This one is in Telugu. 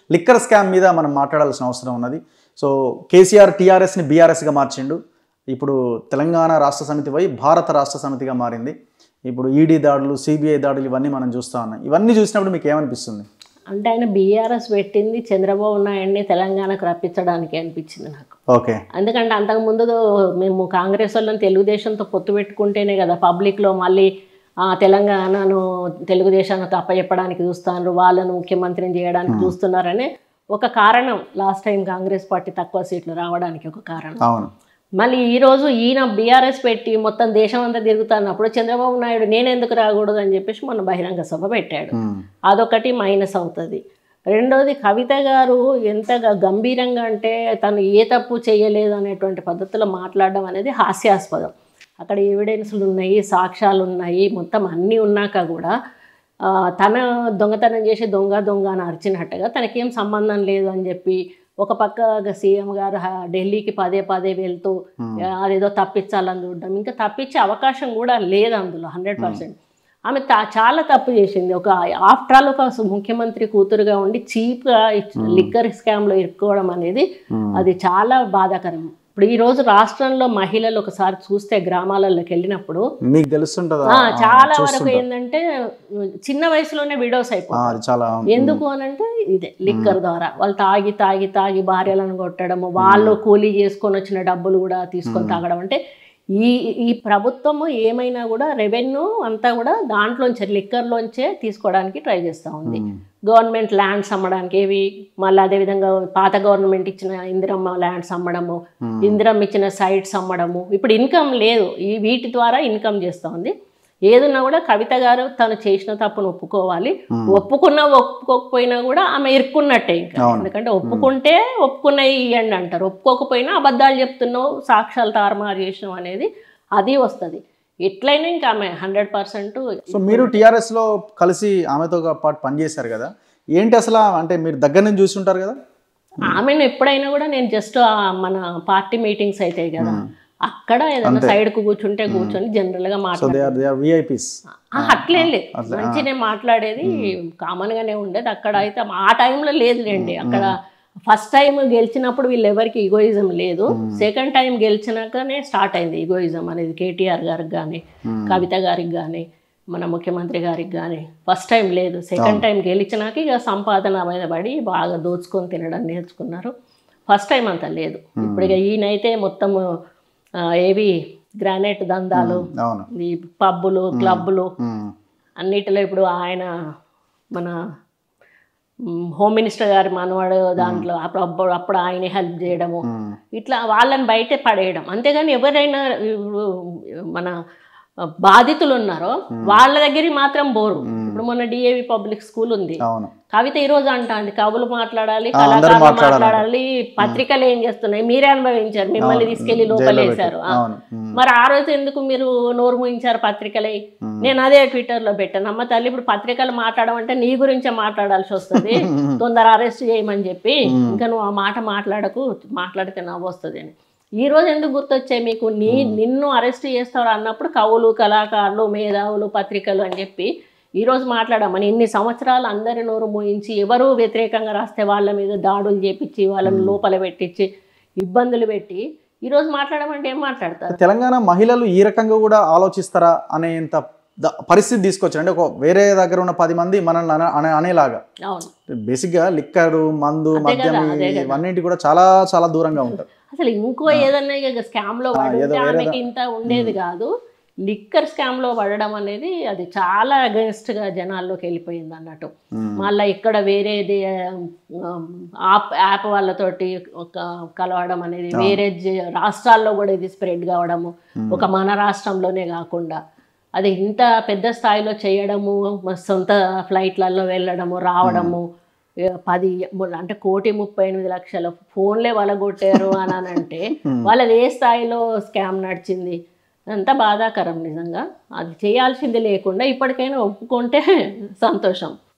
లిక్కర్ స్కామ్ మీద మనం మాట్లాడాల్సిన అవసరం ఉన్నది సో కేసీఆర్ టీఆర్ఎస్ని బీఆర్ఎస్గా మార్చిండు ఇప్పుడు తెలంగాణ రాష్ట్ర సమితి పోయి భారత రాష్ట్ర సమితిగా మారింది ఇప్పుడు ఈడీ దాడులు సిబిఐ దాడులు ఇవన్నీ మనం చూస్తా ఉన్నాం ఇవన్నీ చూసినప్పుడు మీకు ఏమనిపిస్తుంది అంటే ఆయన బీఆర్ఎస్ పెట్టింది చంద్రబాబు నాయుడిని తెలంగాణకు రప్పించడానికి అనిపించింది నాకు ఓకే ఎందుకంటే అంతకుముందు మేము కాంగ్రెస్ వాళ్ళని తెలుగుదేశంతో పొత్తు పెట్టుకుంటేనే కదా పబ్లిక్లో మళ్ళీ ఆ, తెలంగాణను తెలుగుదేశానికి అప్పచెప్పడానికి చూస్తున్నారు వాళ్ళను ముఖ్యమంత్రిని చేయడానికి చూస్తున్నారనే ఒక కారణం లాస్ట్ టైం కాంగ్రెస్ పార్టీ తక్కువ సీట్లు రావడానికి ఒక కారణం అవును మళ్ళీ ఈ రోజు ఈయన బీఆర్ఎస్ పెట్టి మొత్తం దేశం అంతా తిరుగుతున్నప్పుడు చంద్రబాబు నాయుడు నేను ఎందుకు రాకూడదు అని చెప్పేసి మొన్న బహిరంగ సభ పెట్టాడు ఉమ్, అదొకటి మైనస్ అవుతుంది రెండోది కవిత గారు ఎంత గ- గంభీరంగా అంటే తను ఏ తప్పు చేయలేదు అనేటువంటి పద్ధతిలో మాట్లాడడం అనేది హాస్యాస్పదం అక్కడ ఎవిడెన్స్లు ఉన్నాయి సాక్ష్యాలు ఉన్నాయి మొత్తం అన్నీ ఉన్నాక కూడా ఆ, తన దొంగతనం చేసి దొంగ దొంగ అని అరిచినట్టుగా తనకేం సంబంధం లేదు అని చెప్పి ఒక పక్క సీఎం గారు హ- ఢిల్లీకి పదే పదే వెళ్తూ ఆ, అదేదో తప్పించాలని చూడడం ఇంకా తప్పించే అవకాశం కూడా లేదు అందులో హండ్రెడ్ పర్సెంట్ ఆమె తా- చాలా తప్పు చేసింది ఒక ఆఫ్టర్ ఆల్ ఒక ముఖ్యమంత్రి కూతురుగా ఉండి చీప్గా లిక్కర్ స్కామ్లో ఇరుక్కోవడం అనేది అది చాలా బాధాకరం ఇప్పుడు ఈ రోజు రాష్ట్రంలో మహిళలు ఒకసారి చూస్తే గ్రామాలలోకి వెళ్ళినప్పుడు మీకు తెలుస్తుంటుందా ఆ, చాలా వరకు ఏంటంటే చిన్న వయసులోనే విడోస్ ఆ, అయిపోతారు అది చాలా ఎందుకు అని అంటే ఇదే లిక్కర్ ద్వారా వాళ్ళు తాగి తాగి తాగి భార్యలను కొట్టడము వాళ్ళు కూలీ చేసుకొని వచ్చిన డబ్బులు కూడా తీసుకొని తాగడం అంటే ఈ ఈ ప్రభుత్వము ఏమైనా కూడా రెవెన్యూ అంతా కూడా దాంట్లోంచే లిక్కర్లోంచే తీసుకోవడానికి ట్రై చేస్తూ ఉంది గవర్నమెంట్ ల్యాండ్స్ అమ్మడానికి ఏవి మళ్ళీ అదేవిధంగా పాత గవర్నమెంట్ ఇచ్చిన ఇందిరమ్మ ల్యాండ్స్ అమ్మడము ఇందిరమ్మ ఇచ్చిన సైట్స్ అమ్మడము ఇప్పుడు ఇన్కమ్ లేదు ఈ వీటి ద్వారా ఇన్కమ్ చేస్తూ ఉంది ఏదున్నా కూడా కవిత గారు తను చేసిన తప్పును ఒప్పుకోవాలి ఒప్పుకున్నా ఒప్పుకోకపోయినా కూడా ఆమె ఇరుక్కున్నట్టే ఇంకా ఎందుకంటే ఒప్పుకుంటే ఒప్పుకున్నాయి ఇవ్వండి అంటారు ఒప్పుకోకపోయినా అబద్ధాలు చెప్తున్నావు సాక్ష్యాలు తారుమారు చేసినావు అనేది అది వస్తుంది ఎట్లయినా ఇంకా ఆమె హండ్రెడ్ పర్సెంట్ సో మీరు టీఆర్ఎస్ లో కలిసి ఆమెతో పాటు పనిచేశారు కదా ఏంటి అసలు అంటే మీరు దగ్గర నుంచి చూసి ఉంటారు కదా ఆమెను ఎప్పుడైనా కూడా నేను జస్ట్ మన పార్టీ మీటింగ్స్ అవుతాయి కదా అక్కడ ఏదైనా సైడ్ కు కూర్చుంటే కూర్చొని జనరల్ గా సో మాట్లాడు they are they are VIPs ఆ, అట్లేం లేదు మంచినే మాట్లాడేది కామన్ గానే ఉండేది అక్కడ అయితే ఆ టైంలో లేదులేండి అక్కడ ఫస్ట్ టైం గెలిచినప్పుడు వీళ్ళు ఎవరికి ఈగోయిజం లేదు సెకండ్ టైం గెలిచినాకనే స్టార్ట్ అయింది ఈగోయిజం అనేది కేటీఆర్ గారికి కానీ కవిత గారికి కానీ మన ముఖ్యమంత్రి గారికి కానీ ఫస్ట్ టైం లేదు సెకండ్ టైం గెలిచినాక ఇక సంపాదన మీద పడి బాగా దోచుకొని తినడం నేర్చుకున్నారు ఫస్ట్ టైం అంత లేదు ఇప్పుడు ఇక ఈయనైతే మొత్తము ఆ, ఏవి గ్రానైట్ దందాలు అవును ఈ పబ్బులు క్లబ్బులు ఉమ్, అన్నిటిలో ఇప్పుడు ఆయన మన మ్, హోమ్ మినిస్టర్ గారి మనవాడు దాంట్లో అప్పుడు అప్పుడు అప్పుడు ఆయన హెల్ప్ చేయడము ఉమ్, ఇట్లా వాళ్ళని బయటే పడేయడం అంతేగాని ఎవరైనా ఇప్పుడు మన బాధితులు ఉన్నారో వాళ్ళ దగ్గరికి మాత్రం బోరు ఇప్పుడు మొన్న డిఏవి పబ్లిక్ స్కూల్ ఉంది అవును కవిత ఈ రోజు అంటాంది కవులు మాట్లాడాలి ఆ, అందరూ కళాకారులు మాట్లాడాలి. మాట్లాడాలి పత్రికలు ఏం చేస్తున్నాయి మీరే అనుభవించారు మిమ్మల్ని తీసుకెళ్లి లోపలేశారు ఆ. అవును ఉమ్, మరి ఆ రోజు ఎందుకు మీరు నోరు మూయించారు పత్రికలై నేను అదే ట్విట్టర్లో పెట్టాను అమ్మ తల్లి ఇప్పుడు పత్రికలు మాట్లాడమంటే నీ గురించే మాట్లాడాల్సి వస్తుంది తొందర అరెస్ట్ చేయమని చెప్పి ఇంకా నువ్వు ఆ మాట మాట్లాడకు మాట్లాడితే నవ్వు వస్తుంది అని ఈ రోజు ఎందుకు గుర్తొచ్చాయి మీకు నీ నిన్ను అరెస్ట్ చేస్తారు అన్నప్పుడు కవులు కళాకారులు మేధావులు పత్రికలు అని చెప్పి ఈ రోజు మాట్లాడమని ఇన్ని సంవత్సరాలు అందరి నోరు మూయించి ఎవరు వ్యతిరేకంగా రాస్తే వాళ్ళ మీద దాడులు చేపించి వాళ్ళని లోపల పెట్టించి ఇబ్బందులు పెట్టి ఈ రోజు మాట్లాడమంటే ఏం మాట్లాడతారు తెలంగాణ మహిళలు ఈ రకంగా కూడా ఆలోచిస్తారా అనేంత ద- పరిస్థితి తీసుకొచ్చారు అంటే ఒక వేరే దగ్గర ఉన్న పది మంది మనల్ని అన- అనే- అనేలాగా అవును బేసిక్గా లిక్కరు మందు మద్యం కదా, అదే కదా. ఇవన్నింటి కూడా చాలా చాలా దూరంగా ఉంటారు అసలు ఇంకో ఏదన్నా ఇక స్కామ్ లో పడి ఏదో ఉంటే వేరేదా- ఆమెకి ఇంత ఉండేది కాదు లిక్కర్ స్కామ్ లో పడడం అనేది అది చాలా అగెన్స్ట్ గా జనాల్లోకి వెళ్ళిపోయింది అన్నట్టు మ్మ్. మళ్ళీ ఇక్కడ వేరేది యాప్ యాప్ వాళ్ళతోటి ఒక కలవడం అనేది వేరే జ- రాష్ట్రాల్లో కూడా ఇది స్ప్రెడ్ కావడము ఒక మన రాష్ట్రంలోనే కాకుండా అది ఇంత పెద్ద స్థాయిలో చేయడము మా సొంత ఫ్లైట్లలో వెళ్ళడము రావడము ఏ పది అంటే కోటి ముప్పై ఎనిమిది లక్షల ఫోన్లే వలగొట్టారు అని అని అంటే వాళ్ళది ఏ స్థాయిలో స్కామ్ నడిచింది అంతా బాధాకరం నిజంగా అది చేయాల్సింది లేకుండా ఇప్పటికైనా ఒప్పుకుంటే సంతోషం